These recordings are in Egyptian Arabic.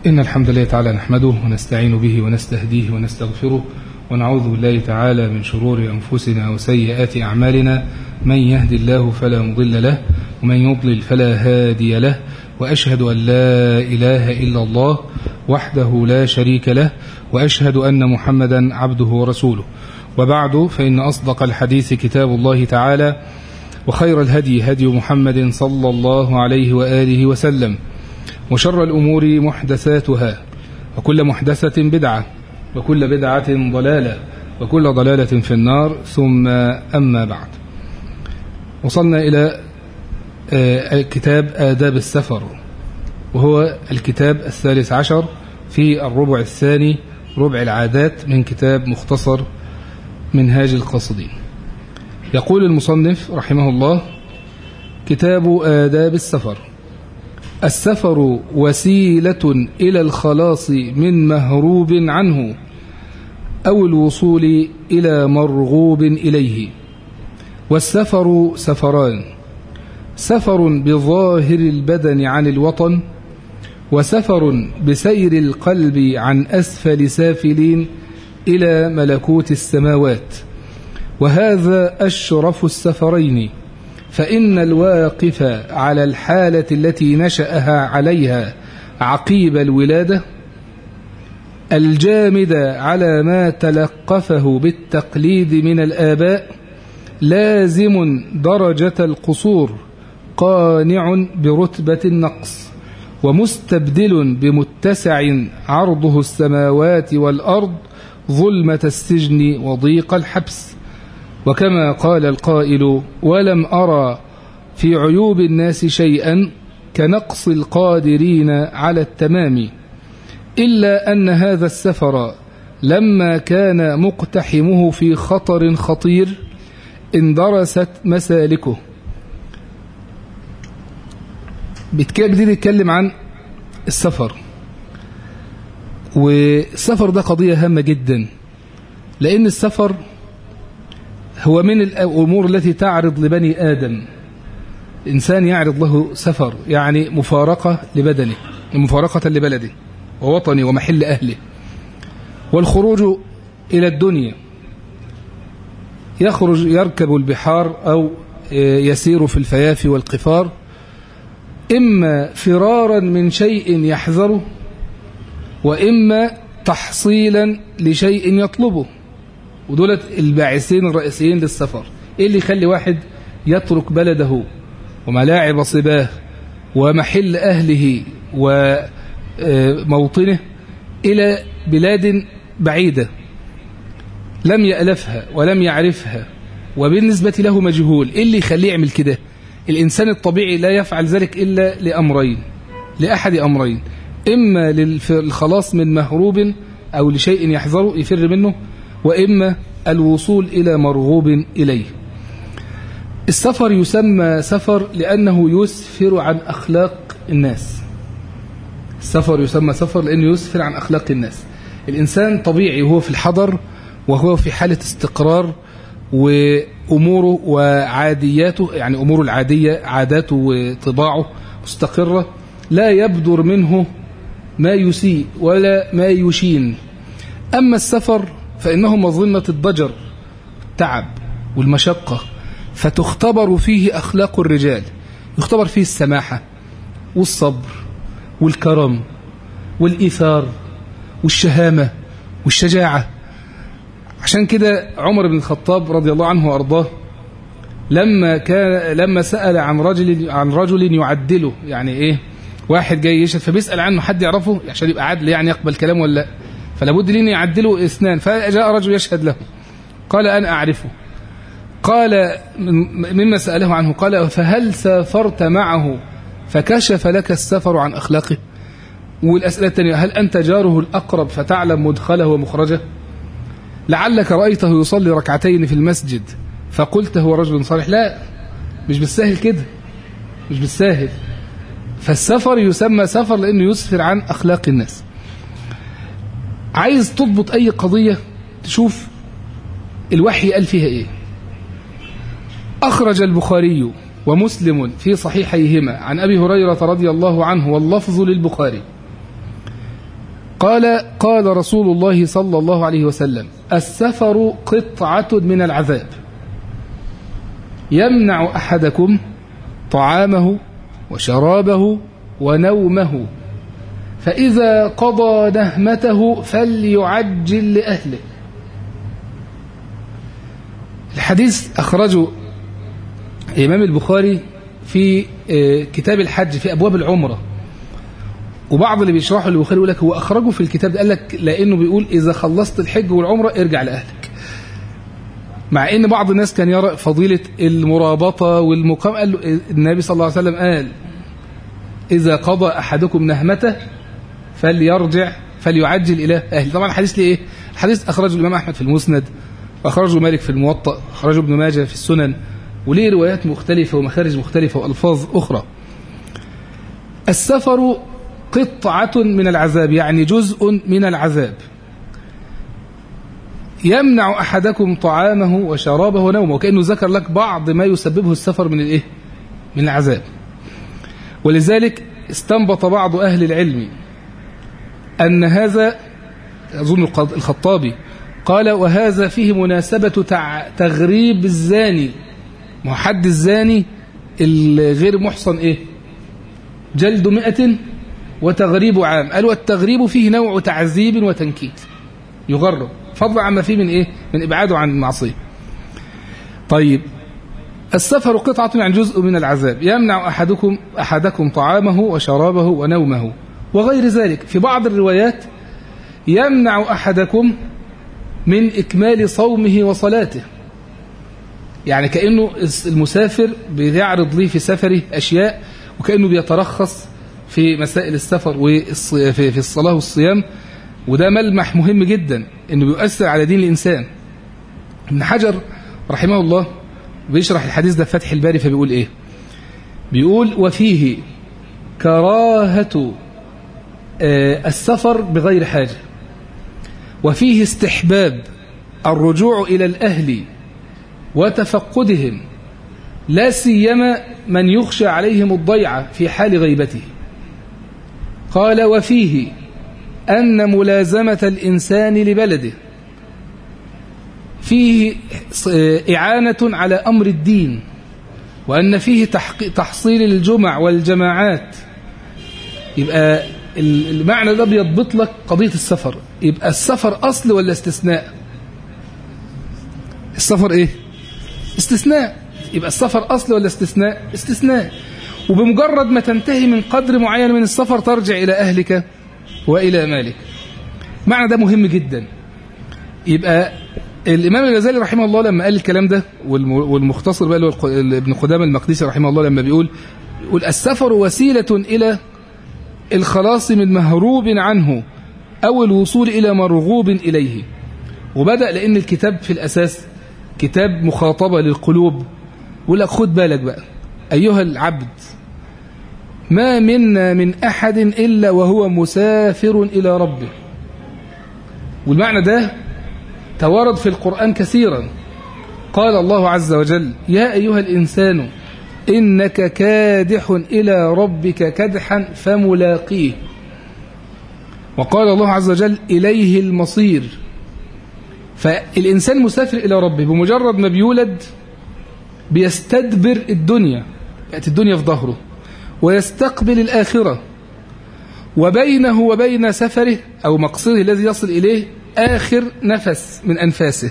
إن الحمد لله تعالى نحمده ونستعين به ونستهديه ونستغفره ونعوذ بالله تعالى من شرور أنفسنا وسيئات أعمالنا من يهدي الله فلا مضل له ومن يضلل فلا هادي له وأشهد أن لا إله إلا الله وحده لا شريك له وأشهد أن محمدا عبده ورسوله وبعد فإن أصدق الحديث كتاب الله تعالى وخير الهدي هدي محمد صلى الله عليه وآله وسلم وشر الأمور محدثاتها وكل محدثة بدعة وكل بدعة ضلالة وكل ضلالة في النار ثم أما بعد وصلنا إلى كتاب آداب السفر وهو الكتاب الثالث عشر في الربع الثاني ربع العادات من كتاب مختصر منهاج القاصدين يقول المصنف رحمه الله كتاب آداب السفر السفر وسيلة إلى الخلاص من مهروب عنه أو الوصول إلى مرغوب إليه والسفر سفران سفر بظاهر البدن عن الوطن وسفر بسير القلب عن أسفل سافلين إلى ملكوت السماوات وهذا أشرف السفرين فإن الواقف على الحالة التي نشأها عليها عقيب الولادة الجامد على ما تلقفه بالتقليد من الآباء لازم درجة القصور قانع برتبة النقص ومستبدل بمتسع عرضه السماوات والأرض ظلمة السجن وضيق الحبس وكما قال القائل ولم أرى في عيوب الناس شيئا كنقص القادرين على التمام إلا أن هذا السفر لما كان مقتحمه في خطر خطير اندرست مسالكه بكده جديد يتكلم عن السفر والسفر ده قضية هامة جدا لأن السفر هو من الأمور التي تعرض لبني آدم إنسان يعرض له سفر يعني مفارقة لبدنه مفارقة لبلده ووطنه ومحل أهله والخروج إلى الدنيا يخرج يركب البحار أو يسير في الفيافي والقفار إما فرارا من شيء يحذره وإما تحصيلا لشيء يطلبه ودولت الباعثين الرئيسيين للسفر إيه اللي يخلي واحد يترك بلده وملاعب صباه ومحل أهله وموطنه إلى بلاد بعيدة لم يألفها ولم يعرفها وبالنسبة له مجهول إيه اللي يخليه يعمل كده الإنسان الطبيعي لا يفعل ذلك إلا لأمرين لأحد أمرين إما للخلاص من مهروب أو لشيء يحذره يفر منه وإما الوصول إلى مرغوب إليه السفر يسمى سفر لأنه يسفر عن أخلاق الناس السفر يسمى سفر لأنه يسفر عن أخلاق الناس الإنسان طبيعي وهو في الحضر وهو في حالة استقرار وأموره وعادياته يعني أموره العادية عاداته وطباعه مستقرة لا يبدر منه ما يسيء ولا ما يشين أما السفر فإنه مظنة الضجر التعب والمشقة فتختبر فيه أخلاق الرجال يختبر فيه السماحة والصبر والكرم والإيثار والشهامة والشجاعة عشان كده عمر بن الخطاب رضي الله عنه وأرضاه لما كان لما سأل عن رجل عن رجل يعدله يعني إيه واحد جاي يشهد فبيسأل عنه حد يعرفه عشان يبقى عدل يعني يقبل كلامه ولا لا فلا بد لي ان يعدله اثنان فجاء رجل يشهد له قال انا اعرفه قال مما ساله عنه قال فهل سافرت معه فكشف لك السفر عن اخلاقه والاسئله الثانيه هل انت جاره الاقرب فتعلم مدخله ومخرجه لعلك رايته يصلي ركعتين في المسجد فقلت هو رجل صالح لا مش بالسهل كده مش بالساهل فالسفر يسمى سفر لانه يسفر عن اخلاق الناس عايز تضبط أي قضية تشوف الوحي قال فيها إيه أخرج البخاري ومسلم في صحيحيهما عن أبي هريرة رضي الله عنه واللفظ للبخاري قال قال رسول الله صلى الله عليه وسلم السفر قطعة من العذاب يمنع أحدكم طعامه وشرابه ونومه فإذا قضى نهمته فليعجل لأهله الحديث أخرجه الإمام البخاري في كتاب الحج في أبواب العمرة وبعض اللي بيشرحوا البخاري يقول لك هو أخرجه في الكتاب قال لك لأنه بيقول إذا خلصت الحج والعمرة ارجع لأهلك مع ان بعض الناس كان يرى فضيلة المرابطة والمقام قال له النبي صلى الله عليه وسلم قال إذا قضى أحدكم نهمته فليرجع فليعجل إلى أهله طبعا الحديث ليه إيه؟ الحديث أخرجه الإمام أحمد في المسند وأخرجه مالك في الموطأ أخرجه ابن ماجه في السنن وليه روايات مختلفة ومخارج مختلفة وألفاظ أخرى السفر قطعة من العذاب يعني جزء من العذاب يمنع أحدكم طعامه وشرابه ونومه وكأنه ذكر لك بعض ما يسببه السفر من الإيه؟ من العذاب ولذلك استنبط بعض أهل العلم أن هذا أظن الخطابي قال وهذا فيه مناسبة تغريب الزاني محد الزاني الغير محصن إيه جلد مئة وتغريب عام قال والتغريب فيه نوع تعذيب وتنكيل يغرب فضلا عما فيه من إيه من إبعاده عن المعصية طيب السفر قطعة عن جزء من العذاب يمنع أحدكم أحدكم طعامه وشرابه ونومه وغير ذلك في بعض الروايات يمنع أحدكم من إكمال صومه وصلاته يعني كأنه المسافر بيعرض لي في سفره أشياء وكأنه بيترخص في مسائل السفر وفي الصلاة والصيام وده ملمح مهم جدا انه بيؤثر على دين الإنسان ابن حجر رحمه الله بيشرح الحديث ده في فتح الباري فبيقول ايه بيقول وفيه كراهة السفر بغير حاجة وفيه استحباب الرجوع إلى الأهل وتفقدهم لا سيما من يخشى عليهم الضيعة في حال غيبته قال وفيه أن ملازمة الإنسان لبلده فيه إعانة على أمر الدين وأن فيه تحصيل الجمع والجماعات يبقى المعنى ده بيضبط لك قضية السفر يبقى السفر أصل ولا استثناء السفر إيه استثناء يبقى السفر أصل ولا استثناء استثناء وبمجرد ما تنتهي من قدر معين من السفر ترجع إلى أهلك وإلى مالك معنى ده مهم جدا يبقى الإمام الغزالي رحمه الله لما قال الكلام ده والمختصر بقى ابن قدامة المقدسي رحمه الله لما بيقول يقول السفر وسيلة إلى الخلاص من مهروب عنه أو الوصول إلى مرغوب إليه وبدأ لأن الكتاب في الأساس كتاب مخاطبة للقلوب يقول لك خد بالك بقى أيها العبد ما منا من أحد إلا وهو مسافر إلى ربه والمعنى ده توارد في القرآن كثيرا قال الله عز وجل يا أيها الإنسان إنك كادح إلى ربك كدحا فملاقيه وقال الله عز وجل إليه المصير فالإنسان مسافر إلى ربه بمجرد ما بيولد بيستدبر الدنيا يأتي الدنيا في ظهره ويستقبل الآخرة وبينه وبين سفره أو مقصده الذي يصل إليه آخر نفس من أنفاسه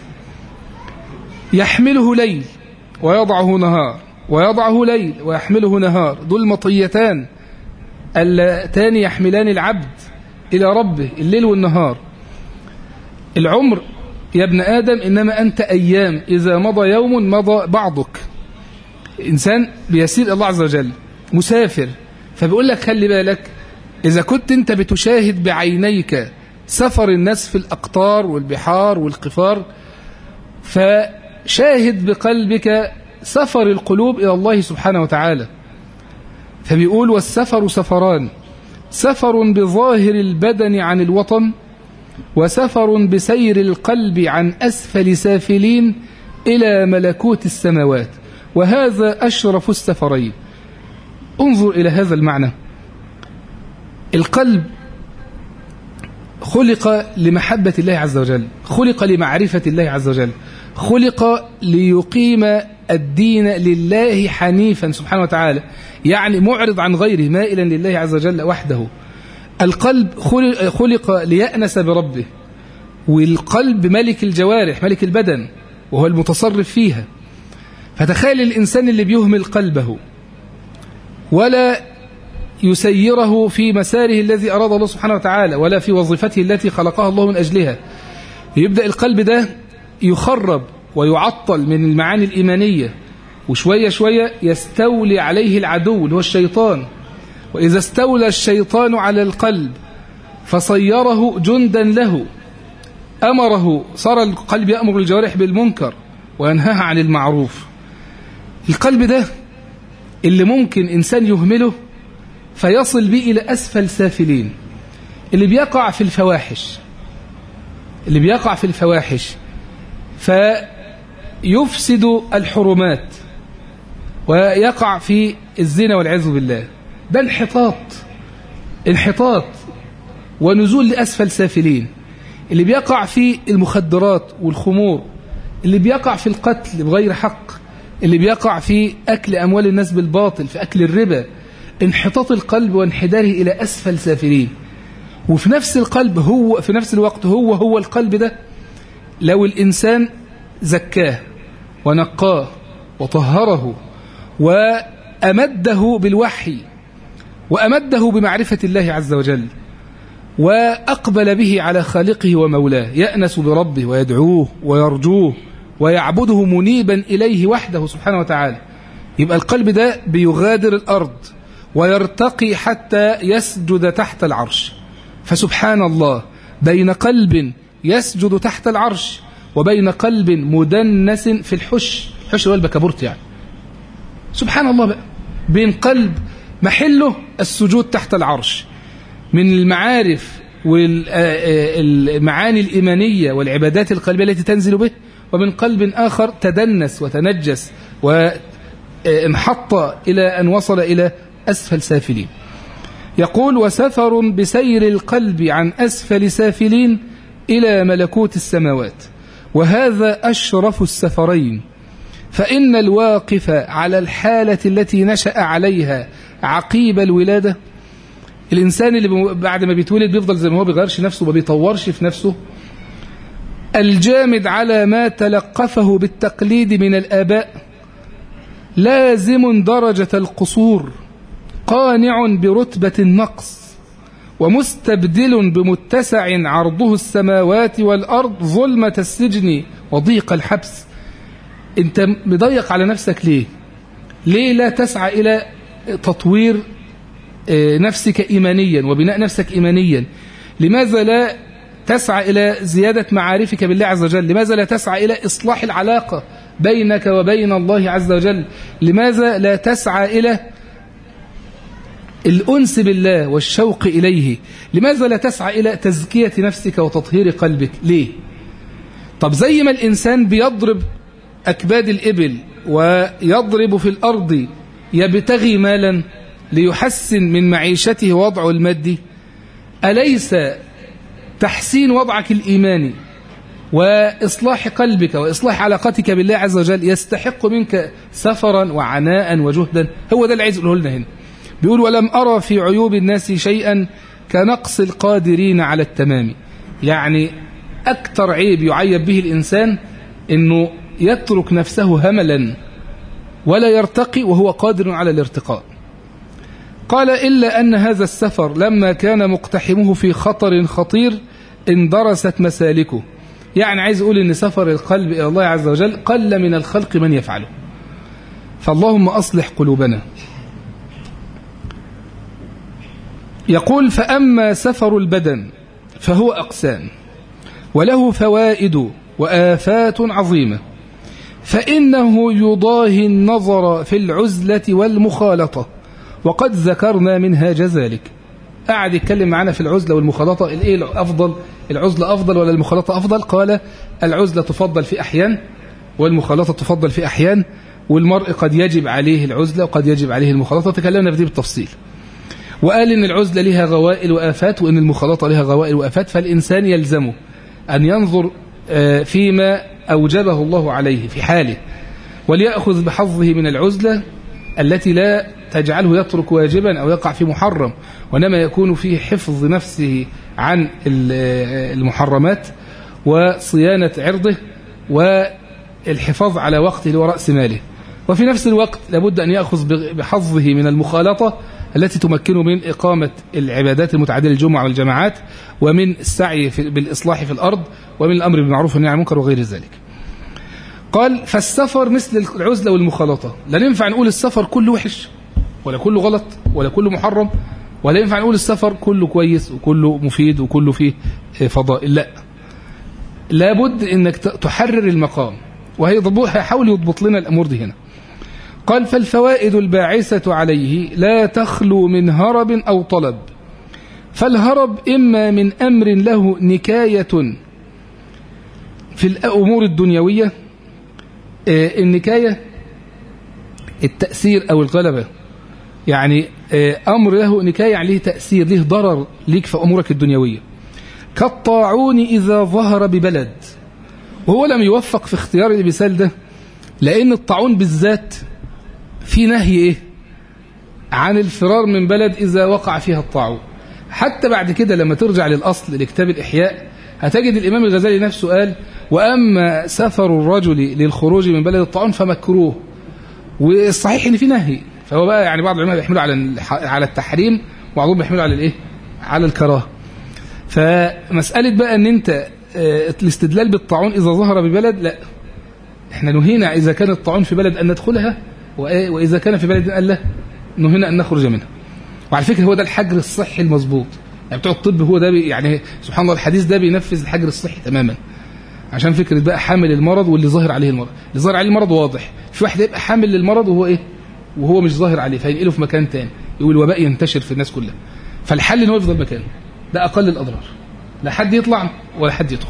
يحمله ليل ويضعه نهار ويضعه ليل ويحمله نهار دول مطيتان اللتان يحملان العبد إلى ربه الليل والنهار العمر يا ابن آدم إنما أنت أيام إذا مضى يوم مضى بعضك إنسان بيسير الله عز وجل مسافر فبيقول لك خلي بالك إذا كنت أنت بتشاهد بعينيك سفر الناس في الأقطار والبحار والقفار فشاهد بقلبك سفر القلوب إلى الله سبحانه وتعالى فبيقول والسفر سفران سفر بظاهر البدن عن الوطن وسفر بسير القلب عن أسفل سافلين إلى ملكوت السماوات وهذا أشرف السفرين انظر إلى هذا المعنى القلب خلق لمحبة الله عز وجل خلق لمعرفة الله عز وجل خلق ليقيم الدين لله حنيفا سبحانه وتعالى يعني معرض عن غيره مائلا لله عز وجل وحده القلب خلق ليأنس بربه والقلب ملك الجوارح ملك البدن وهو المتصرف فيها فتخيل الإنسان اللي بيهمل قلبه ولا يسيره في مساره الذي أراد الله سبحانه وتعالى ولا في وظيفته التي خلقها الله من أجلها يبدأ القلب ده يخرب ويعطل من المعاني الإيمانية وشوية شوية يستولي عليه العدو اللي هو الشيطان وإذا استولى الشيطان على القلب فصيره جندا له أمره صار القلب يأمر الجوارح بالمنكر وينهاها عن المعروف القلب ده اللي ممكن إنسان يهمله فيصل به إلى أسفل سافلين اللي بيقع في الفواحش اللي بيقع في الفواحش فيفسد الحرمات ويقع في الزنا والعياذ بالله ده انحطاط انحطاط ونزول لأسفل سافلين اللي بيقع في المخدرات والخمور اللي بيقع في القتل بغير حق اللي بيقع في أكل أموال الناس بالباطل في أكل الربا انحطاط القلب وانحداره إلى أسفل سافلين وفي نفس القلب هو في نفس الوقت هو هو القلب ده لو الإنسان زكاه ونقاه وطهره وأمده بالوحي وأمده بمعرفة الله عز وجل وأقبل به على خالقه ومولاه يأنس بربه ويدعوه ويرجوه ويعبده منيبا إليه وحده سبحانه وتعالى يبقى القلب ده بيغادر الأرض ويرتقي حتى يسجد تحت العرش فسبحان الله بين قلب يسجد تحت العرش وبين قلب مدنس في الحش الحش هو البكابورت يعني سبحان الله بقى بين قلب محله السجود تحت العرش من المعارف والمعاني الإيمانية والعبادات القلبية التي تنزل به ومن قلب آخر تدنس وتنجس وانحط إلى أن وصل إلى أسفل سافلين يقول وسفر بسير القلب عن أسفل سافلين إلى ملكوت السماوات وهذا أشرف السفرين فإن الواقف على الحالة التي نشأ عليها عقيب الولادة الإنسان اللي بعد ما بيتولد بيفضل زي ما هو بيغيرش نفسه وما بيطورش في نفسه الجامد على ما تلقفه بالتقليد من الآباء لازم درجة القصور قانع برتبة النقص ومستبدل بمتسع عرضه السماوات والأرض ظلمة السجن وضيق الحبس انت مضيق على نفسك ليه ليه لا تسعى إلى تطوير نفسك إيمانيا وبناء نفسك إيمانيا لماذا لا تسعى إلى زيادة معارفك بالله عز وجل لماذا لا تسعى إلى إصلاح العلاقة بينك وبين الله عز وجل لماذا لا تسعى إلى الأنس بالله والشوق إليه لماذا لا تسعى إلى تزكية نفسك وتطهير قلبك ليه طب زي ما الإنسان بيضرب أكباد الإبل ويضرب في الأرض يبتغي مالا ليحسن من معيشته وضعه المادي أليس تحسين وضعك الإيماني وإصلاح قلبك وإصلاح علاقتك بالله عز وجل يستحق منك سفرا وعناء وجهدا هو ده اللي عايز يقوله لنا هنا بيقول ولم أرى في عيوب الناس شيئا كنقص القادرين على التمام يعني أكثر عيب يعيب به الإنسان أنه يترك نفسه هملا ولا يرتقي وهو قادر على الارتقاء قال إلا أن هذا السفر لما كان مقتحمه في خطر خطير اندرست مسالكه يعني عايز أقول أن سفر القلب إلى الله عز وجل قل من الخلق من يفعله فاللهم أصلح قلوبنا يقول فأما سفر البدن فهو أقسام وله فوائد وآفات عظيمة فإنه يضاهي النظر في العزلة والمخالطة وقد ذكرنا منهاج ذلك قاعد يتكلم معنا في العزلة والمخالطة الايه الأفضل العزلة أفضل ولا المخالطة أفضل قال العزلة تفضل في أحيان والمخالطة تفضل في أحيان والمرء قد يجب عليه العزلة وقد يجب عليه المخالطة تكلمنا في دي بالتفصيل وقال إن العزلة لها غوائل وآفات وإن المخالطة لها غوائل وآفات فالإنسان يلزمه أن ينظر فيما أوجبه الله عليه في حاله وليأخذ بحظه من العزلة التي لا تجعله يترك واجبا أو يقع في محرم وإنما يكون فيه حفظ نفسه عن المحرمات وصيانة عرضه والحفاظ على وقته ورأس ماله وفي نفس الوقت لابد أن يأخذ بحظه من المخالطة التي تمكنه من إقامة العبادات المتعددة الجمعة والجماعات ومن السعي بالإصلاح في الأرض ومن الأمر بالمعروف والنهي عن المنكر وغير ذلك قال فالسفر مثل العزلة والمخالطة لا ينفع نقول السفر كله وحش ولا كله غلط ولا كله محرم ولا ينفع نقول السفر كله كويس وكله مفيد وكله فيه فضائل لا لابد انك تحرر المقام وهيحاول يضبط لنا الامور دي هنا قال فالفوائد الباعثة عليه لا تخلو من هرب أو طلب فالهرب إما من أمر له نكاية في الأمور الدنيوية النكاية التأثير أو الغلبة يعني أمر له نكاية عليه تأثير له ضرر ليك في أمورك الدنيوية كالطاعون إذا ظهر ببلد وهو لم يوفق في اختيار المثال ده لأن الطاعون بالذات في نهي إيه عن الفرار من بلد إذا وقع فيها الطاعون حتى بعد كده لما ترجع للأصل لكتاب الإحياء هتجد الإمام الغزالي نفسه قال وأما سفر الرجل للخروج من بلد الطاعون فمكروه والصحيح إن في نهي فهو بقى يعني بعض العلماء بيحملوا على على التحريم وبعضهم بيحملوا على الايه على الكراهه فمساله بقى ان انت الاستدلال بالطاعون اذا ظهر ببلد لا احنا نهينا اذا كان الطاعون في بلد ان ندخلها واذا كان في بلد ان لا نهينا ان نخرج منها وعلى فكره هو ده الحجر الصحي المظبوط يعني بتوع الطب هو ده بي يعني سبحان الله الحديث ده بينفذ الحجر الصحي تماما عشان فكره بقى حامل المرض واللي ظاهر عليه المرض اللي ظاهر عليه المرض واضح في واحد يبقى حامل للمرض وهو ايه وهو مش ظاهر عليه فينقله في مكان تاني يقول الوباء ينتشر في الناس كلها فالحل ان هو يفضل مكانه ده اقل الاضرار لا حد يطلع ولا حد يدخل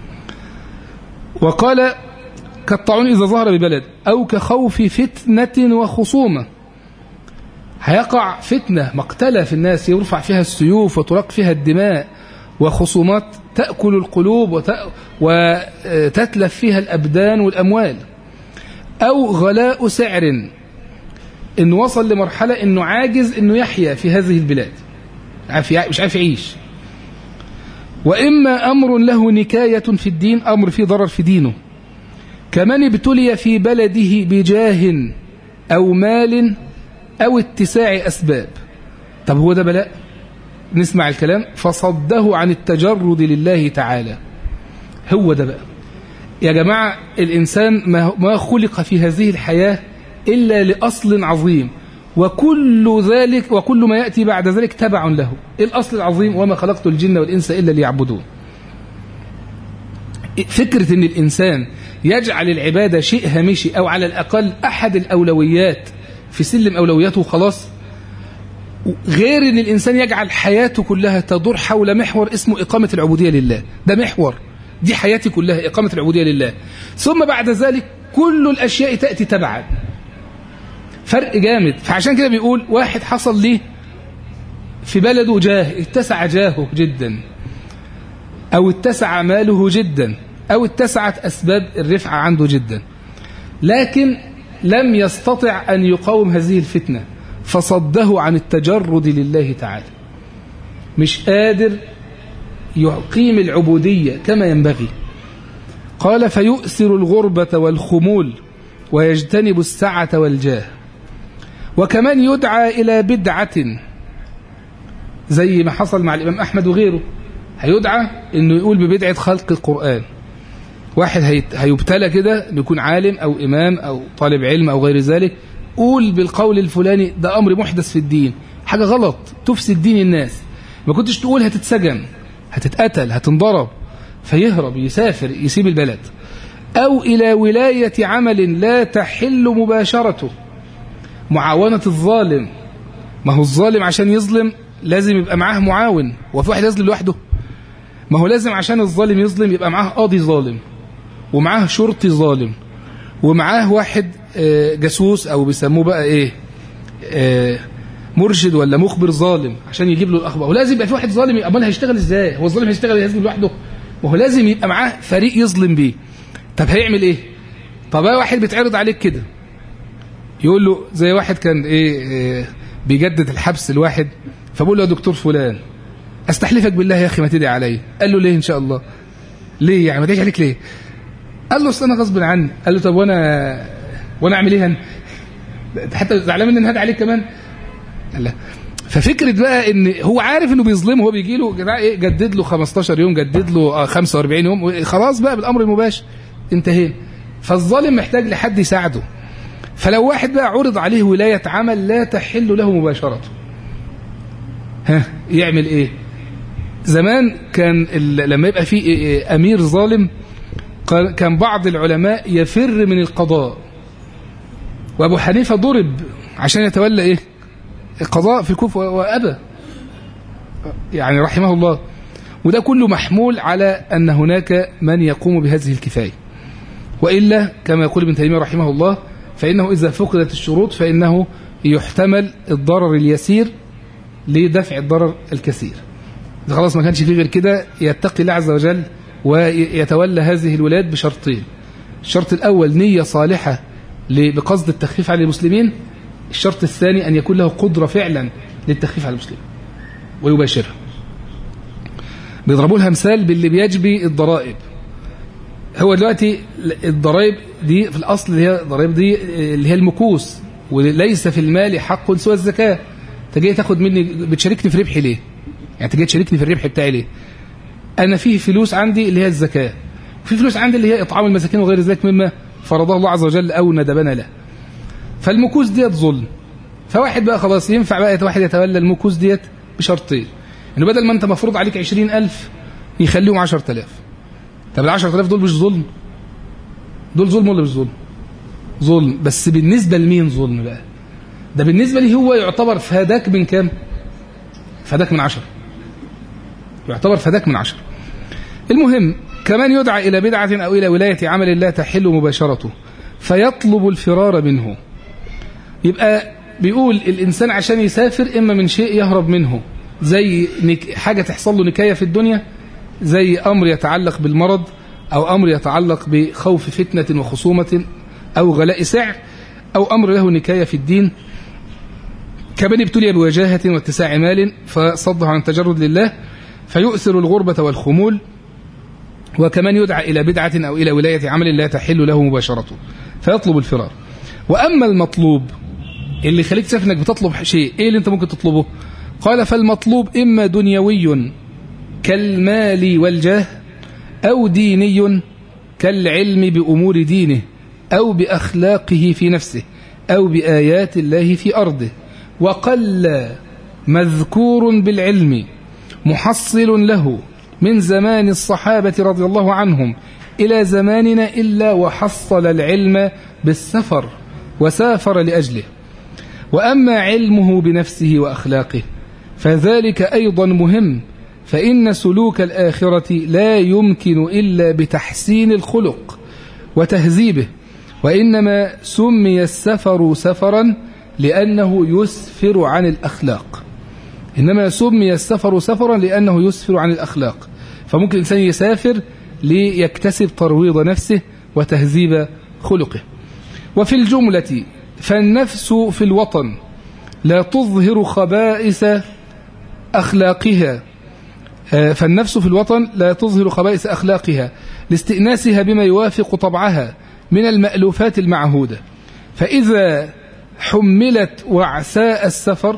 وقال كالطاعون اذا ظهر ببلد او كخوف فتنه وخصومه هيقع فتنه مقتله في الناس يرفع فيها السيوف وترق فيها الدماء وخصومات تاكل القلوب وتتلف فيها الابدان والاموال او غلاء سعر انه وصل لمرحله انه عاجز انه يحيا في هذه البلاد مش عارف يعيش واما امر له نكايه في الدين امر فيه ضرر في دينه كمن ابتلي في بلده بجاه او مال او اتساع اسباب طب هو ده بلاء نسمع الكلام فصده عن التجرد لله تعالى هو ده بقى يا جماعه الانسان ما خلق في هذه الحياه إلا لأصل عظيم وكل ذلك وكل ما يأتي بعد ذلك تبع له الأصل العظيم وما خلقت الجن والإنس إلا ليعبدون فكرة أن الإنسان يجعل العبادة شيء هامشي أو على الأقل أحد الأولويات في سلم أولوياته خلاص غير أن الإنسان يجعل حياته كلها تدور حول محور اسمه إقامة العبودية لله ده محور دي حياتي كلها إقامة العبودية لله ثم بعد ذلك كل الأشياء تأتي تبعا فرق جامد فعشان كده بيقول واحد حصل ليه في بلده جاه اتسع جاهه جدا أو اتسع ماله جدا أو اتسعت أسباب الرفعة عنده جدا لكن لم يستطع أن يقاوم هذه الفتنة فصده عن التجرد لله تعالى مش قادر يقيم العبودية كما ينبغي قال فيؤثر الغربة والخمول ويجتنب السعة والجاه وكمان يدعى إلى بدعة زي ما حصل مع الإمام أحمد وغيره هيدعى أنه يقول ببدعة خلق القرآن واحد هيبتلى كده انه يكون عالم أو إمام أو طالب علم أو غير ذلك قول بالقول الفلاني ده أمر محدث في الدين حاجة غلط تفسد دين الناس ما كنتش تقول هتتسجن هتتقتل هتنضرب فيهرب يسافر يسيب البلد أو إلى ولاية عمل لا تحل مباشرته معاونة الظالم ما هو الظالم عشان يظلم لازم يبقى معاه معاون وفي واحد يظلم لوحده ما هو لازم عشان الظالم يظلم يبقى معاه قاضي ظالم ومعاه شرطي ظالم ومعاه واحد جاسوس او بيسموه بقى ايه مرشد ولا مخبر ظالم عشان يجيب له الاخبار ولازم يبقى في واحد ظالم امال هيشتغل ازاي هو الظالم هيشتغل يهزم لوحده وهو لازم يبقى معاه فريق يظلم بيه طب هيعمل ايه طب واحد بيتعرض عليك كده يقول له زي واحد كان ايه, إيه بيجدد الحبس الواحد فبقول له يا دكتور فلان استحلفك بالله يا اخي ما تدعي عليا قال له ليه ان شاء الله ليه يعني ما تدعيش عليك ليه قال له اصل انا غصب عني قال له طب وانا وانا اعمل ايه حتى زعلان مني ان هدعي عليك كمان قال لا ففكره بقى ان هو عارف انه بيظلمه هو بيجي له جدع ايه جدد له 15 يوم جدد له 45 يوم خلاص بقى بالامر المباشر انتهينا فالظالم محتاج لحد يساعده فلو واحد بقى عرض عليه ولاية عمل لا تحل له مباشرة ها يعمل ايه زمان كان لما يبقى في امير ظالم كان بعض العلماء يفر من القضاء وابو حنيفة ضرب عشان يتولى ايه القضاء في الكوفة وابى يعني رحمه الله وده كله محمول على ان هناك من يقوم بهذه الكفايه وإلا كما يقول ابن تيمية رحمه الله فإنه إذا فقدت الشروط فإنه يحتمل الضرر اليسير لدفع الضرر الكثير إذا خلاص ما كانش فيه غير كده يتقي الله عز وجل ويتولى هذه الولايات بشرطين الشرط الأول نية صالحة بقصد التخفيف على المسلمين الشرط الثاني أن يكون له قدرة فعلا للتخفيف على المسلمين ويباشرها بيضربوا لها مثال باللي بيجبي الضرائب هو دلوقتي الضرائب دي في الأصل اللي هي الضرائب دي اللي هي المكوس وليس في المال حق سوى الزكاة انت جاي تاخد مني بتشاركني في ربحي ليه يعني انت جاي تشاركني في الربح بتاعي ليه انا فيه فلوس عندي اللي هي الزكاة وفي فلوس عندي اللي هي اطعام المساكين وغير ذلك مما فرضه الله عز وجل او ندبنا له فالمكوس ديت ظلم فواحد بقى خلاص ينفع بقى واحد يتولى المكوس ديت بشرطين انه بدل ما انت مفروض عليك 20000 يخليهم 10000 طب ال 10000 دول مش ظلم دول ظلم ولا مش ظلم ظلم بس بالنسبة لمين ظلم بقى ده بالنسبة لي هو يعتبر فداك من كام فداك من عشر يعتبر فداك من عشر المهم كمان يدعى إلى بدعة أو إلى ولاية عمل لا تحل مباشرته فيطلب الفرار منه يبقى بيقول الإنسان عشان يسافر إما من شيء يهرب منه زي حاجة تحصل له نكاية في الدنيا زي أمر يتعلق بالمرض أو أمر يتعلق بخوف فتنة وخصومة أو غلاء سعر أو أمر له نكاية في الدين كمن ابتلي بوجاهة واتساع مال فصده عن التجرد لله فيؤثر الغربة والخمول وكمن يدعى إلى بدعة أو إلى ولاية عمل لا تحل له مباشرته فيطلب الفرار وأما المطلوب اللي خليك تشوف انك بتطلب شيء ايه اللي انت ممكن تطلبه قال فالمطلوب اما دنيوي كالمال والجاه او ديني كالعلم بامور دينه او باخلاقه في نفسه او بايات الله في ارضه وقل مذكور بالعلم محصل له من زمان الصحابه رضي الله عنهم الى زماننا الا وحصل العلم بالسفر وسافر لاجله وأما علمه بنفسه وأخلاقه فذلك أيضا مهم فإن سلوك الآخرة لا يمكن إلا بتحسين الخلق وتهذيبه وإنما سمي السفر سفرا لأنه يسفر عن الأخلاق إنما سمي السفر سفرا لأنه يسفر عن الأخلاق فممكن الإنسان يسافر ليكتسب ترويض نفسه وتهذيب خلقه وفي الجملة فالنفس في الوطن لا تظهر خبائث أخلاقها فالنفس في الوطن لا تظهر خبائث أخلاقها لاستئناسها بما يوافق طبعها من المألوفات المعهودة فإذا حملت وعساء السفر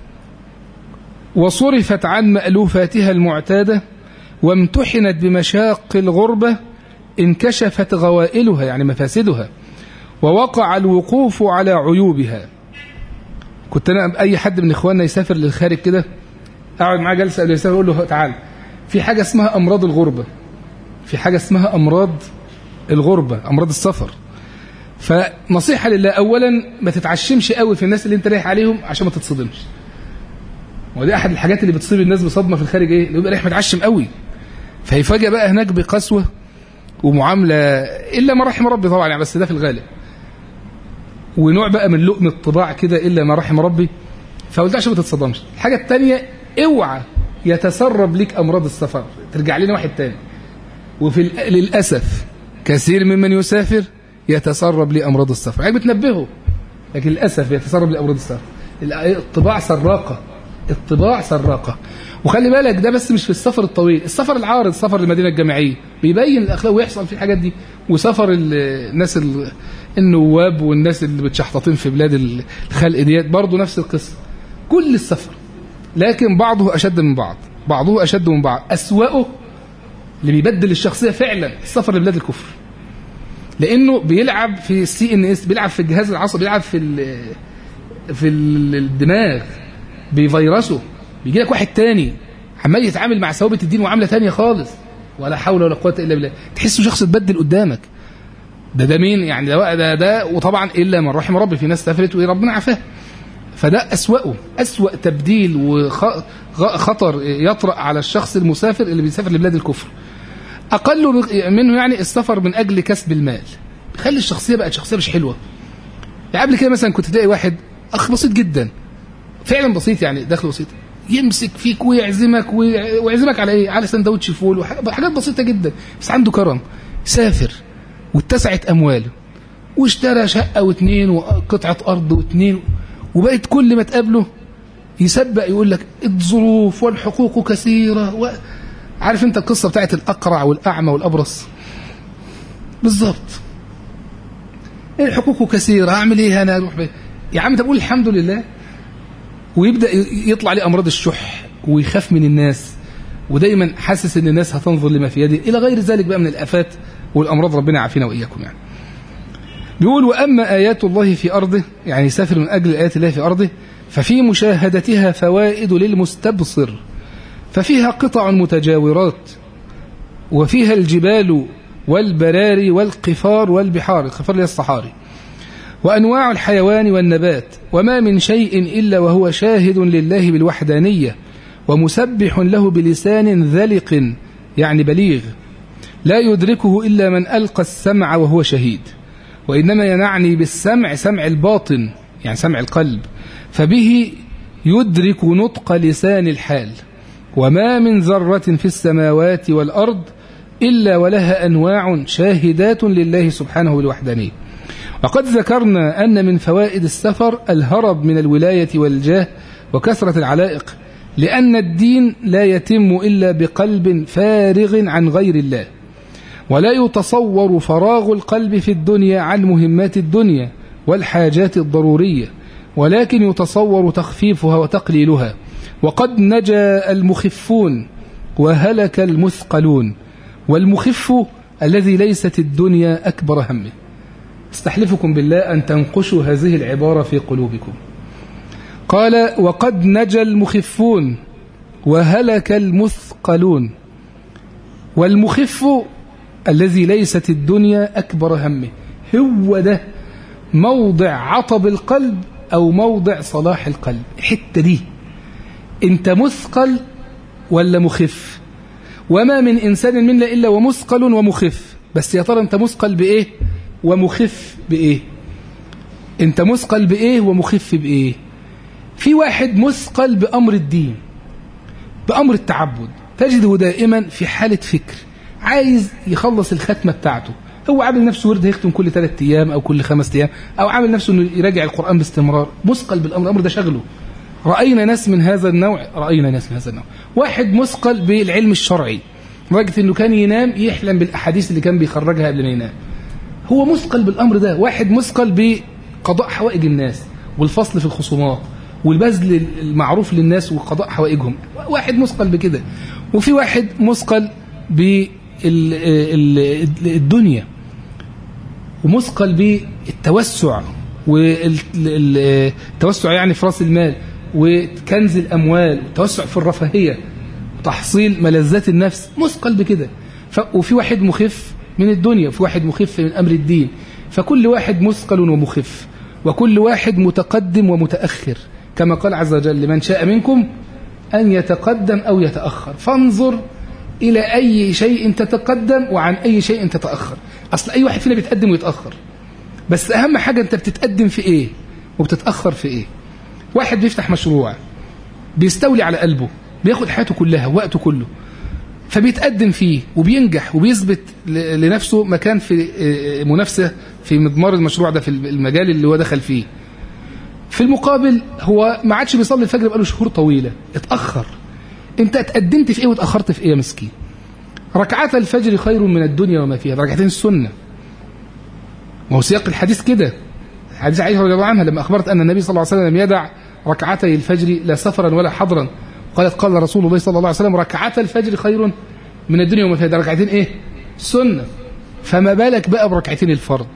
وصرفت عن مألوفاتها المعتادة وامتحنت بمشاق الغربة انكشفت غوائلها يعني مفاسدها ووقع الوقوف على عيوبها كنت انا اي حد من اخواننا يسافر للخارج كده اقعد معاه جلسه قبل يسافر اقول له تعال في حاجه اسمها امراض الغربه في حاجه اسمها امراض الغربه امراض السفر فنصيحه لله اولا ما تتعشمش قوي في الناس اللي انت رايح عليهم عشان ما تتصدمش ودي احد الحاجات اللي بتصيب الناس بصدمه في الخارج ايه اللي يبقى رايح متعشم قوي فيفاجئ بقى هناك بقسوه ومعامله الا ما رحم ربي طبعا يعني بس ده في الغالب ونوع بقى من لؤم الطباع كده إلا ما رحم ربي فقلت عشان ما تتصدمش الحاجة الثانية اوعى يتسرب لك أمراض السفر ترجع لنا واحد تاني وفي للأسف كثير ممن يسافر يتسرب لأمراض السفر يعني بتنبهه لكن للأسف يتسرب لأمراض السفر الطباع سراقة الطباع سراقة وخلي بالك ده بس مش في السفر الطويل السفر العارض سفر المدينة الجامعية بيبين الأخلاق ويحصل في الحاجات دي وسفر الناس النواب والناس اللي بتشحططين في بلاد الخلق ديت برضه نفس القصة كل السفر لكن بعضه أشد من بعض بعضه أشد من بعض أسوأه اللي بيبدل الشخصية فعلا السفر لبلاد الكفر لأنه بيلعب في السي ان اس بيلعب في الجهاز العصبي بيلعب في في الدماغ بفيروسه بيجي لك واحد تاني عمال يتعامل مع ثوابت الدين وعامله تانية خالص ولا حول ولا قوه الا بالله تحسه شخص اتبدل قدامك ده ده مين يعني ده ده, ده وطبعا الا من رحم ربي في ناس سافرت وربنا عافاها فده أسوأه أسوأ تبديل وخطر يطرأ على الشخص المسافر اللي بيسافر لبلاد الكفر أقل منه يعني السفر من أجل كسب المال بيخلي الشخصية بقت شخصية مش حلوة يعني قبل كده مثلا كنت تلاقي واحد أخ بسيط جدا فعلا بسيط يعني دخل بسيط يمسك فيك ويعزمك ويعزمك على ايه على سندوتش فول وحاجات بسيطه جدا بس عنده كرم سافر واتسعت امواله واشترى شقه واثنين وقطعه ارض واثنين وبقت كل ما تقابله يسبق يقول لك الظروف والحقوق كثيره و... عارف انت القصه بتاعت الاقرع والاعمى والابرص بالظبط الحقوق كثيره اعمل ايه انا اروح بيه يا عم تقول الحمد لله ويبدا يطلع عليه امراض الشح ويخاف من الناس ودايما حاسس ان الناس هتنظر لما في يده الى غير ذلك بقى من الافات والامراض ربنا يعافينا واياكم يعني بيقول واما ايات الله في ارضه يعني سافر من اجل ايات الله في ارضه ففي مشاهدتها فوائد للمستبصر ففيها قطع متجاورات وفيها الجبال والبراري والقفار والبحار القفار هي الصحاري وأنواع الحيوان والنبات وما من شيء إلا وهو شاهد لله بالوحدانية ومسبح له بلسان ذلق يعني بليغ لا يدركه إلا من ألقى السمع وهو شهيد وإنما ينعني بالسمع سمع الباطن يعني سمع القلب فبه يدرك نطق لسان الحال وما من ذرة في السماوات والأرض إلا ولها أنواع شاهدات لله سبحانه بالوحدانية وقد ذكرنا أن من فوائد السفر الهرب من الولاية والجاه وكثرة العلائق لأن الدين لا يتم إلا بقلب فارغ عن غير الله ولا يتصور فراغ القلب في الدنيا عن مهمات الدنيا والحاجات الضرورية ولكن يتصور تخفيفها وتقليلها وقد نجا المخفون وهلك المثقلون والمخف الذي ليست الدنيا أكبر همه استحلفكم بالله أن تنقشوا هذه العبارة في قلوبكم قال وقد نجا المخفون وهلك المثقلون والمخف الذي ليست الدنيا أكبر همه هو ده موضع عطب القلب أو موضع صلاح القلب الحتة دي انت مثقل ولا مخف وما من إنسان منا إلا ومثقل ومخف بس يا ترى انت مثقل بإيه ومخف بإيه انت مثقل بإيه ومخف بإيه في واحد مثقل بأمر الدين بأمر التعبد تجده دائما في حالة فكر عايز يخلص الختمة بتاعته هو عامل نفسه ورد هيختم كل ثلاث أيام أو كل خمس أيام أو عامل نفسه أنه يراجع القرآن باستمرار مثقل بالأمر الأمر ده شغله رأينا ناس من هذا النوع رأينا ناس من هذا النوع واحد مثقل بالعلم الشرعي لدرجة أنه كان ينام يحلم بالأحاديث اللي كان بيخرجها قبل ما ينام هو مثقل بالأمر ده واحد مثقل بقضاء حوائج الناس والفصل في الخصومات والبذل المعروف للناس وقضاء حوائجهم واحد مثقل بكده وفي واحد مثقل بالدنيا ومثقل بالتوسع والتوسع يعني في راس المال وكنز الأموال والتوسع في الرفاهية وتحصيل ملذات النفس مثقل بكده وفي واحد مخف من الدنيا وفي واحد مخف من أمر الدين فكل واحد مثقل ومخف وكل واحد متقدم ومتأخر كما قال عز وجل لمن شاء منكم أن يتقدم أو يتأخر فانظر إلى أي شيء تتقدم وعن أي شيء تتأخر أصل أي واحد فينا بيتقدم ويتأخر بس أهم حاجة أنت بتتقدم في إيه وبتتأخر في إيه واحد بيفتح مشروع بيستولي على قلبه بياخد حياته كلها وقته كله فبيتقدم فيه وبينجح وبيثبت لنفسه مكان في منافسة في مضمار المشروع ده في المجال اللي هو دخل فيه في المقابل هو ما عادش بيصلي الفجر بقاله شهور طويلة اتأخر انت اتقدمت في ايه واتأخرت في ايه يا مسكين ركعات الفجر خير من الدنيا وما فيها ركعتين السنة وهو سياق الحديث كده حديث عائشة رضي الله عنها لما أخبرت أن النبي صلى الله عليه وسلم يدع ركعتي الفجر لا سفرا ولا حضرا قالت قال رسول الله صلى الله عليه وسلم ركعتا الفجر خير من الدنيا وما فيها ده ركعتين ايه سنة فما بالك بقى بركعتين الفرض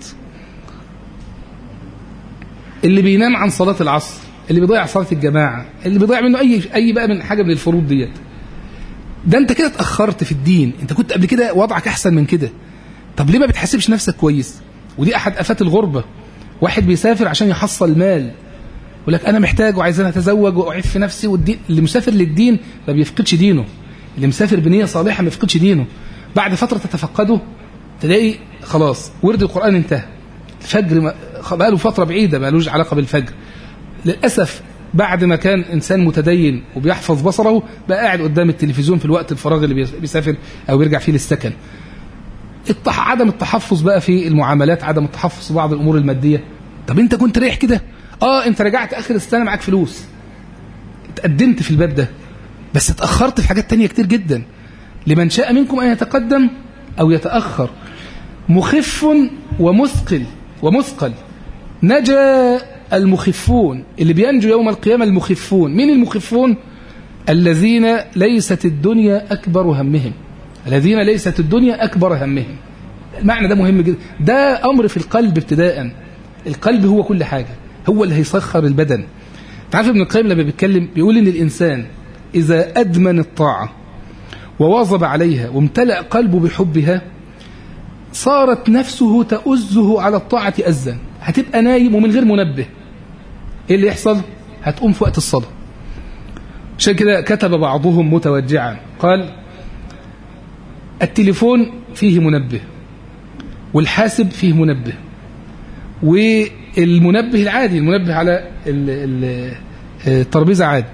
اللي بينام عن صلاة العصر اللي بيضيع صلاة الجماعة اللي بيضيع منه أي أي بقى من حاجة من الفروض ديت ده أنت كده اتأخرت في الدين أنت كنت قبل كده وضعك أحسن من كده طب ليه ما بتحسبش نفسك كويس ودي أحد آفات الغربة واحد بيسافر عشان يحصل مال يقول لك أنا محتاج وعايز أنا أتزوج وأعيد في نفسي والدين اللي مسافر للدين ما بيفقدش دينه اللي مسافر بنية صالحة ما يفقدش دينه بعد فترة تتفقده تلاقي خلاص ورد القرآن انتهى الفجر بقى له فترة بعيدة ما لوش علاقة بالفجر للأسف بعد ما كان إنسان متدين وبيحفظ بصره بقى قاعد قدام التلفزيون في الوقت الفراغ اللي بيسافر أو بيرجع فيه للسكن التح... عدم التحفظ بقى في المعاملات عدم التحفظ في بعض الأمور المادية طب أنت كنت رايح كده آه أنت رجعت آخر السنة معاك فلوس اتقدمت في الباب ده بس اتأخرت في حاجات تانية كتير جدا لمن شاء منكم أن يتقدم أو يتأخر مخف ومثقل ومثقل نجا المخفون اللي بينجو يوم القيامة المخفون مين المخفون الذين ليست الدنيا أكبر همهم الذين ليست الدنيا أكبر همهم المعنى ده مهم جدا ده أمر في القلب ابتداء القلب هو كل حاجة هو اللي هيسخر البدن تعرف ابن القيم لما بيتكلم بيقول ان الانسان اذا ادمن الطاعه وواظب عليها وامتلأ قلبه بحبها صارت نفسه تؤزه على الطاعة أزا هتبقى نايم ومن غير منبه ايه اللي يحصل هتقوم في وقت الصلاة عشان كده كتب بعضهم متوجعا قال التليفون فيه منبه والحاسب فيه منبه والمنبه العادي المنبه على الترابيزة عادي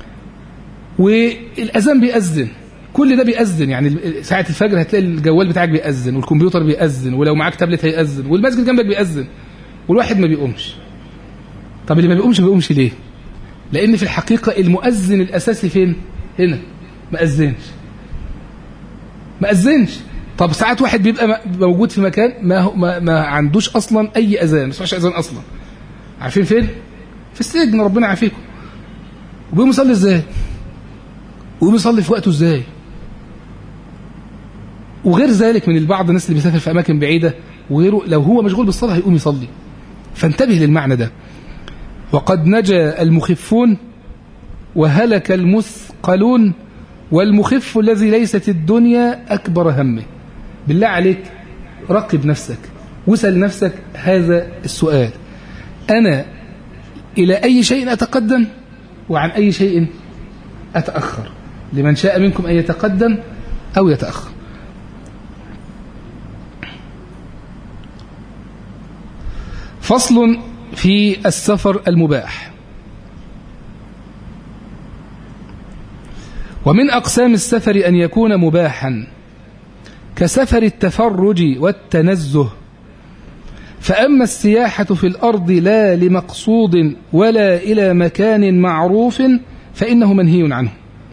والأذان بيأذن كل ده بيأذن يعني ساعة الفجر هتلاقي الجوال بتاعك بيأذن والكمبيوتر بيأذن ولو معاك تابلت هيأذن والمسجد جنبك بيأذن والواحد ما بيقومش طب اللي ما بيقومش ما بيقومش ليه لأن في الحقيقة المؤذن الأساسي فين هنا ما أذنش ما أذنش طب ساعات واحد بيبقى موجود في مكان ما, ما, ما عندوش أصلا أي أذان ما يسمعش أذان أصلا عارفين فين في السجن ربنا يعافيكم وبيقوم يصلي ازاي ويقوم يصلي في وقته ازاي وغير ذلك من بعض الناس اللي بيسافر في اماكن بعيده وغيره لو هو مشغول بالصلاه هيقوم يصلي فانتبه للمعنى ده وقد نجا المخفون وهلك المثقلون والمخف الذي ليست الدنيا اكبر همه بالله عليك رقب نفسك وسل نفسك هذا السؤال انا الى اي شيء اتقدم وعن اي شيء اتاخر لمن شاء منكم ان يتقدم او يتاخر فصل في السفر المباح ومن أقسام السفر أن يكون مباحا كسفر التفرج والتنزه فأما السياحة في الأرض لا لمقصود ولا إلى مكان معروف فإنه منهي عنه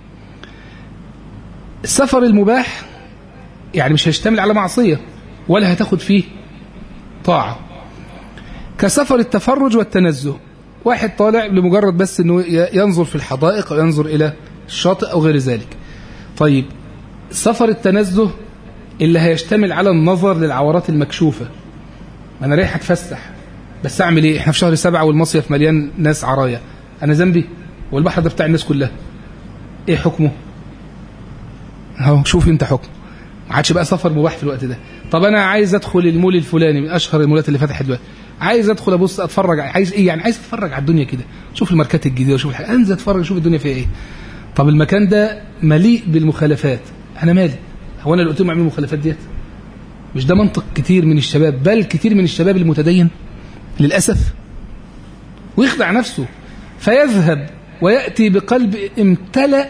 السفر المباح يعني مش هيشتمل على معصية ولا هتاخد فيه طاعة كسفر التفرج والتنزه واحد طالع لمجرد بس انه ينظر في الحدائق او ينظر الى الشاطئ او غير ذلك طيب سفر التنزه اللي هيشتمل على النظر للعورات المكشوفة انا رايح اتفسح بس اعمل ايه احنا في شهر سبعة والمصيف مليان ناس عرايا انا ذنبي والبحر ده بتاع الناس كلها ايه حكمه اهو شوف انت حكم ما عادش بقى سفر مباح في الوقت ده طب انا عايز ادخل المول الفلاني من اشهر المولات اللي فتحت دلوقتي عايز ادخل ابص اتفرج عايز ايه يعني عايز اتفرج على الدنيا كده شوف الماركات الجديده وشوف الحاجة. انزل اتفرج شوف الدنيا فيها ايه طب المكان ده مليء بالمخالفات انا مالي هو انا اللي قلت لهم اعملوا المخالفات ديت مش ده منطق كتير من الشباب بل كتير من الشباب المتدين للاسف ويخدع نفسه فيذهب ويأتي بقلب امتلأ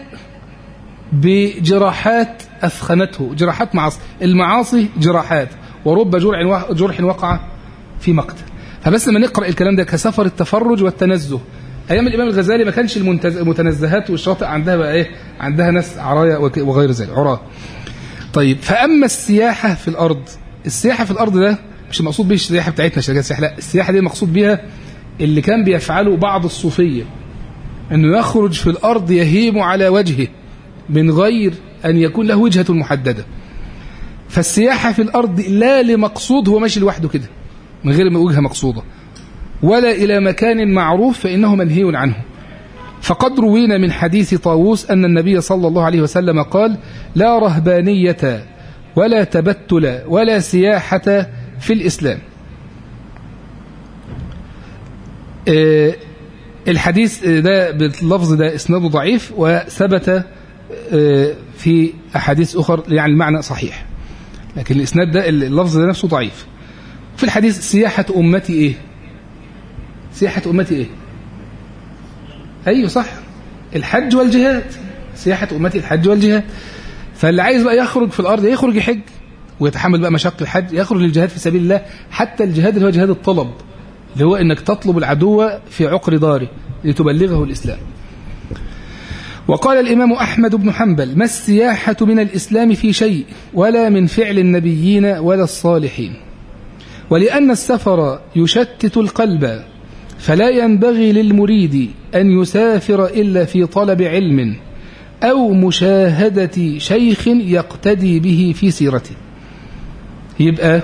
بجراحات أثخنته جراحات معاصي المعاصي جراحات ورب جرح جرح وقع في مقتل فبس لما نقرأ الكلام ده كسفر التفرج والتنزه أيام الإمام الغزالي ما كانش المتنزهات والشواطئ عندها بقى إيه عندها ناس عرايا وغير ذلك عراة طيب فأما السياحة في الأرض السياحة في الأرض ده مش المقصود به السياحة بتاعتنا شركات السياحة لا السياحة دي المقصود بها اللي كان بيفعله بعض الصوفية أنه يخرج في الأرض يهيم على وجهه من غير أن يكون له وجهة محددة فالسياحة في الأرض لا لمقصود هو ماشي لوحده كده من غير وجهة مقصودة ولا إلى مكان معروف فإنه منهي عنه فقد روينا من حديث طاووس أن النبي صلى الله عليه وسلم قال لا رهبانية ولا تبتل ولا سياحة في الإسلام الحديث ده باللفظ ده اسناده ضعيف وثبت في أحاديث أخر يعني المعنى صحيح لكن الإسناد ده اللفظ ده نفسه ضعيف في الحديث سياحة أمتي إيه سياحة أمتي إيه أيوه صح الحج والجهاد سياحة أمتي الحج والجهاد فاللي عايز بقى يخرج في الأرض يخرج يحج ويتحمل بقى مشاق الحج يخرج للجهاد في سبيل الله حتى الجهاد اللي هو جهاد الطلب اللي هو انك تطلب العدو في عقر داره لتبلغه الإسلام وقال الإمام أحمد بن حنبل ما السياحة من الإسلام في شيء ولا من فعل النبيين ولا الصالحين ولأن السفر يشتت القلب فلا ينبغي للمريد أن يسافر إلا في طلب علم أو مشاهدة شيخ يقتدي به في سيرته يبقى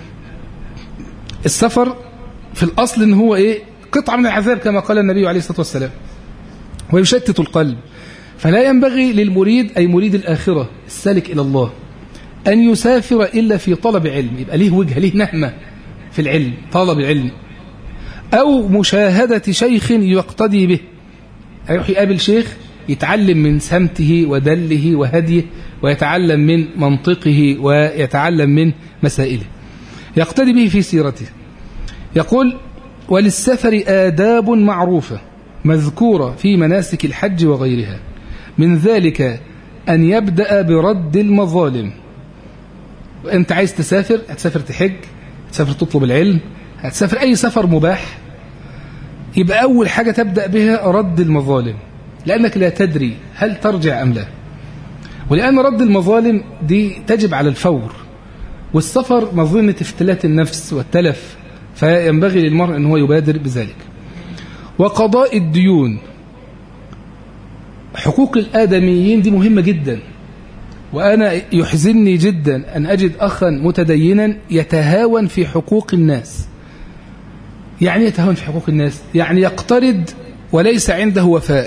السفر في الأصل إن هو إيه قطعة من العذاب كما قال النبي عليه الصلاة والسلام ويشتت القلب فلا ينبغي للمريد أي مريد الآخرة السالك إلى الله أن يسافر إلا في طلب علم يبقى ليه وجهة ليه نهمة في العلم طلب العلم أو مشاهدة شيخ يقتدي به يروح يقابل شيخ يتعلم من سمته ودله وهديه ويتعلم من منطقه ويتعلم من مسائله يقتدي به في سيرته يقول وللسفر آداب معروفة مذكورة في مناسك الحج وغيرها من ذلك أن يبدأ برد المظالم وأنت عايز تسافر هتسافر تحج هتسافر تطلب العلم هتسافر أي سفر مباح يبقى أول حاجة تبدأ بها رد المظالم لأنك لا تدري هل ترجع أم لا ولأن رد المظالم دي تجب على الفور والسفر مظنة افتلات النفس والتلف فينبغي للمرء أن هو يبادر بذلك وقضاء الديون حقوق الآدميين دي مهمة جدا وأنا يحزنني جدا أن أجد أخا متدينا يتهاون في حقوق الناس يعني يتهاون في حقوق الناس يعني يقترض وليس عنده وفاء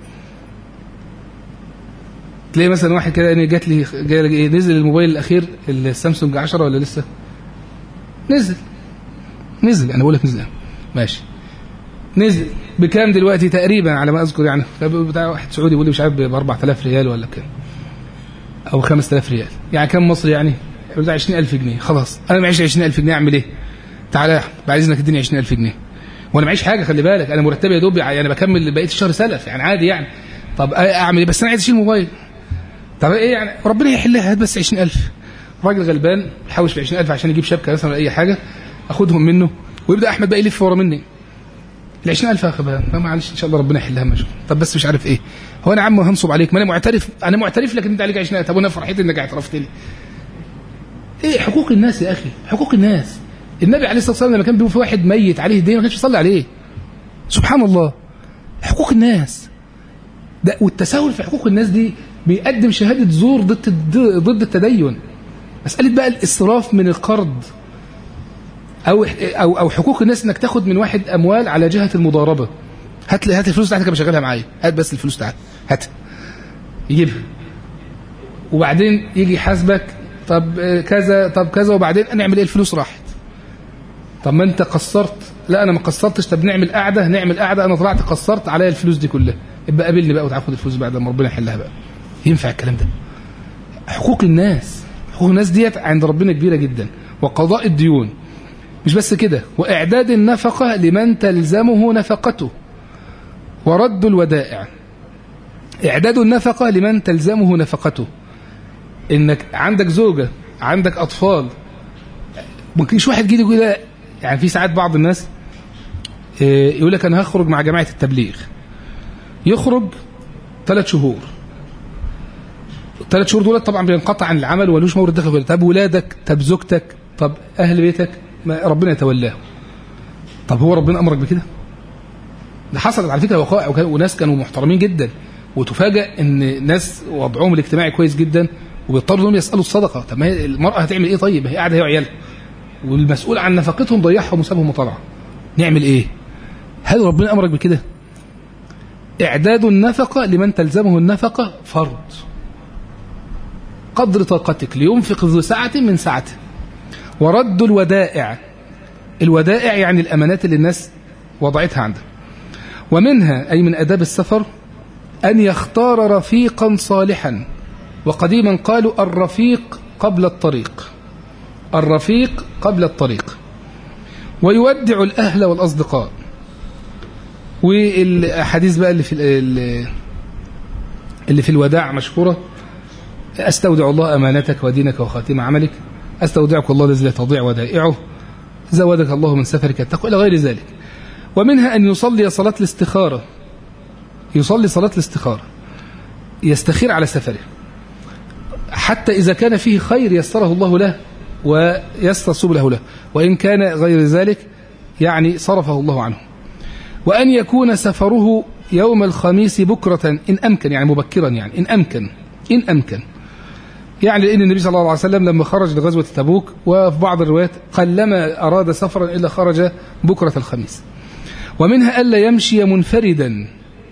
تلاقي مثلا واحد كده يعني جات لي جاي إيه نزل الموبايل الأخير السامسونج 10 ولا لسه نزل نزل أنا بقول لك نزل ماشي نزل بكام دلوقتي تقريبا على ما أذكر يعني بتاع واحد سعودي بيقول لي مش عارف ب 4000 ريال ولا كام أو 5000 ريال يعني كام مصري يعني يقول ده 20000 جنيه خلاص أنا معيش 20000 جنيه أعمل إيه تعالى يا بعد إذنك اديني 20000 جنيه وانا معيش حاجه خلي بالك انا مرتبي يا دوب يعني بكمل بقيه الشهر سلف يعني عادي يعني طب اعمل ايه بس انا عايز اشيل موبايل طب ايه يعني ربنا يحلها هات بس 20000 راجل غلبان يحوش ب 20000 عشان يجيب شبكه مثلا ولا اي حاجه اخدهم منه ويبدا احمد بقى يلف ورا مني ال 20000 اخدها معلش ان شاء الله ربنا يحلها ماشي طب بس مش عارف ايه هو انا عم هنصب عليك ما انا معترف انا معترف لك ان انت عليك 20000 طب وانا فرحتي انك اعترفت لي ايه حقوق الناس يا اخي حقوق الناس النبي عليه الصلاه والسلام لما كان بيقول في واحد ميت عليه دين ما كانش يصلي عليه سبحان الله حقوق الناس ده والتساهل في حقوق الناس دي بيقدم شهاده زور ضد ضد التدين مساله بقى الاسراف من القرض او او او حقوق الناس انك تاخد من واحد اموال على جهه المضاربه هات لي هات الفلوس بتاعتك انا بشغلها معايا هات بس الفلوس بتاعتك هات يجيبها وبعدين يجي يحاسبك طب كذا طب كذا وبعدين نعمل ايه الفلوس راحت طب ما انت قصرت لا انا ما قصرتش طب نعمل قعده نعمل قعده انا طلعت قصرت عليا الفلوس دي كلها ابقى قابلني بقى وتاخد الفلوس بعد ما ربنا يحلها بقى ينفع الكلام ده حقوق الناس حقوق الناس ديت عند ربنا كبيره جدا وقضاء الديون مش بس كده واعداد النفقه لمن تلزمه نفقته ورد الودائع إعداد النفقة لمن تلزمه نفقته إنك عندك زوجة عندك أطفال ممكنش واحد جديد يقول لا يعني في ساعات بعض الناس آه، يقول لك أنا هخرج مع جماعة التبليغ يخرج ثلاث شهور الثلاث شهور دول طبعا بينقطع عن العمل ولوش مورد دخل طب ولادك طب زوجتك طب أهل بيتك ما ربنا يتولاه طب هو ربنا أمرك بكده ده حصلت على فكرة وقائع وكان- وناس كانوا محترمين جدا وتفاجأ ان ناس وضعهم الاجتماعي كويس جدا وبيضطروا انهم يسالوا الصدقه طب ما هي المراه هتعمل ايه طيب هي قاعده هي وعيالها والمسؤول عن نفقتهم ضيعهم وسابهم وطلع نعمل ايه هل ربنا امرك بكده اعداد النفقه لمن تلزمه النفقه فرض قدر طاقتك لينفق ذو سعه من سعته ورد الودائع الودائع يعني الامانات اللي الناس وضعتها عنده ومنها أي من أداب السفر أن يختار رفيقا صالحا وقديما قالوا الرفيق قبل الطريق الرفيق قبل الطريق ويودع الأهل والأصدقاء والأحاديث بقى اللي في ال- اللي في الوداع مشهورة أستودع الله أمانتك ودينك وخاتم عملك أستودعك الله الذي لا تضيع ودائعه زودك الله من سفرك التقوى إلى غير ذلك ومنها أن يصلي صلاة الاستخارة يصلي صلاة الاستخارة يستخير على سفره حتى إذا كان فيه خير يسره الله له ويسر سبله له وإن كان غير ذلك يعني صرفه الله عنه وأن يكون سفره يوم الخميس بكرة إن أمكن يعني مبكرا يعني إن أمكن إن أمكن يعني لأن النبي صلى الله عليه وسلم لما خرج لغزوة تبوك وفي بعض الروايات قلما أراد سفرا إلا خرج بكرة الخميس ومنها ألا يمشي منفردا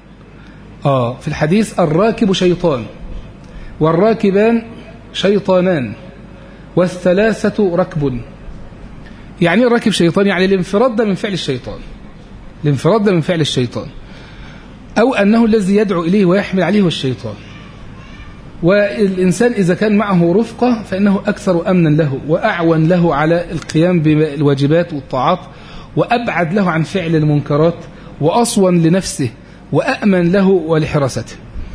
آه في الحديث الراكب شيطان والراكبان شيطانان والثلاثة ركب يعني إيه الراكب شيطان يعني الانفراد ده من فعل الشيطان الانفراد ده من فعل الشيطان أو أنه الذي يدعو إليه ويحمل عليه هو الشيطان والإنسان إذا كان معه رفقة فإنه أكثر أمنا له وأعون له على القيام بالواجبات والطاعات وأبعد له عن فعل المنكرات وأصون لنفسه وأأمن له ولحراسته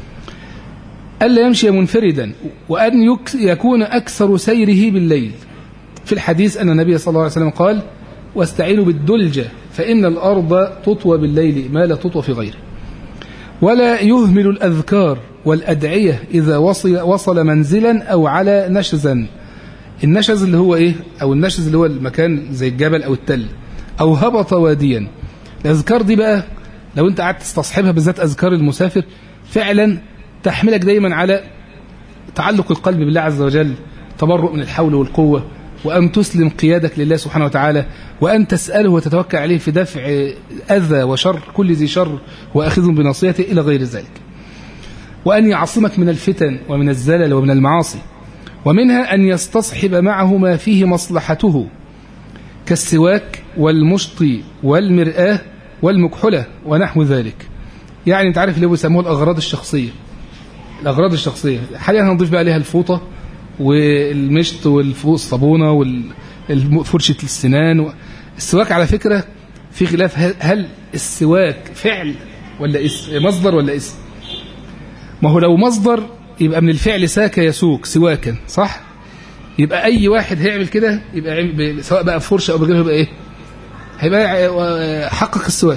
ألا يمشي منفردا وأن يك- يكون أكثر سيره بالليل في الحديث أن النبي صلى الله عليه وسلم قال واستعينوا بالدلجة فإن الأرض تطوى بالليل ما لا تطوى في غيره ولا يهمل الأذكار والأدعية إذا وصل, وصل منزلا أو على نشزا النشز اللي هو إيه أو النشز اللي هو المكان زي الجبل أو التل أو هبط واديا الأذكار دي بقى لو أنت قعدت تستصحبها بالذات أذكار المسافر فعلا تحملك دايما على تعلق القلب بالله عز وجل تبرؤ من الحول والقوة وأن تسلم قيادك لله سبحانه وتعالى وأن تسأله وتتوكل عليه في دفع أذى وشر كل ذي شر وأخذ بناصيته إلى غير ذلك وأن يعصمك من الفتن ومن الزلل ومن المعاصي ومنها أن يستصحب معه ما فيه مصلحته كالسواك والمشط والمرآة والمكحلة ونحو ذلك يعني انت عارف اللي هو بيسموه الأغراض الشخصية الأغراض الشخصية حاليا هنضيف بقى عليها الفوطة والمشط والصابونة وفرشة السنان السواك على فكرة في خلاف هل- هل السواك فعل ولا اسم مصدر ولا اسم ما هو لو مصدر يبقى من الفعل ساك يسوك سواكا صح يبقى اي واحد هيعمل كده يبقى عم- ب- سواء بقى بفرشه او بغيره يبقى ايه هيبقى ع- حقق السواك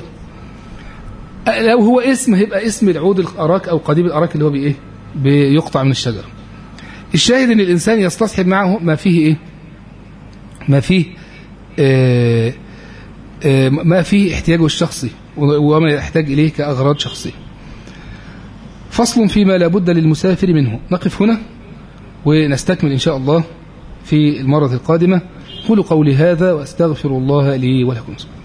أ- لو هو اسم هيبقى اسم العود الاراك او قضيب الاراك اللي هو بايه بيقطع من الشجره الشاهد ان الانسان يستصحب معه ما فيه ايه ما فيه آه آه ما فيه احتياجه الشخصي و- وما يحتاج اليه كاغراض شخصيه فصل فيما لا بد للمسافر منه نقف هنا ونستكمل إن شاء الله في المرة القادمة قولوا قولي هذا وأستغفر الله لي ولكم